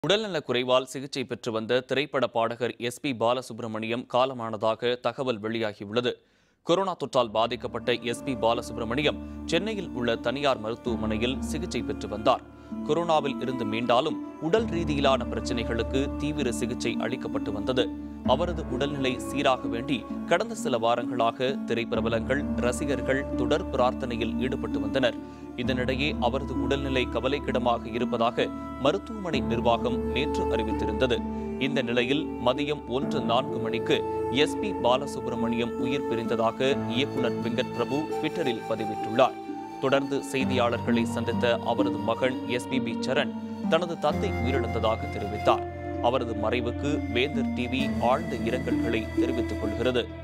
உடல்நலக் குறைவால் சிகிச்சை பெற்று வந்த திரைப்பட பாடகர் எஸ் பி பாலசுப்ரமணியம் காலமானதாக தகவல் வெளியாகியுள்ளது கொரோனா தொற்றால் பாதிக்கப்பட்ட எஸ் பி பாலசுப்ரமணியம் சென்னையில் உள்ள தனியார் மருத்துவமனையில் சிகிச்சை பெற்று வந்தார் கொரோனாவில் இருந்து மீண்டாலும் உடல் ரீதியிலான பிரச்சனைகளுக்கு தீவிர சிகிச்சை அளிக்கப்பட்டு வந்தது அவரது உடல்நிலை சீராக வேண்டி கடந்த சில வாரங்களாக திரைப்பிரபலங்கள் ரசிகர்கள் தொடர் பிரார்த்தனையில் ஈடுபட்டு வந்தனர் இதனிடையே அவரது உடல்நிலை கவலைக்கிடமாக இருப்பதாக மருத்துவமனை நிர்வாகம் நேற்று அறிவித்திருந்தது இந்த நிலையில் மதியம் ஒன்று நான்கு மணிக்கு எஸ் பி பாலசுப்ரமணியம் உயிர் பிரிந்ததாக இயக்குனர் வெங்கட் பிரபு ட்விட்டரில் பதிவிட்டுள்ளார் தொடர்ந்து செய்தியாளர்களை சந்தித்த அவரது மகன் எஸ்பிபி சரண் தனது தந்தை உயிரிழந்ததாக தெரிவித்தார் அவரது மறைவுக்கு வேந்தர் டிவி ஆழ்ந்த இரங்கல்களை தெரிவித்துக் கொள்கிறது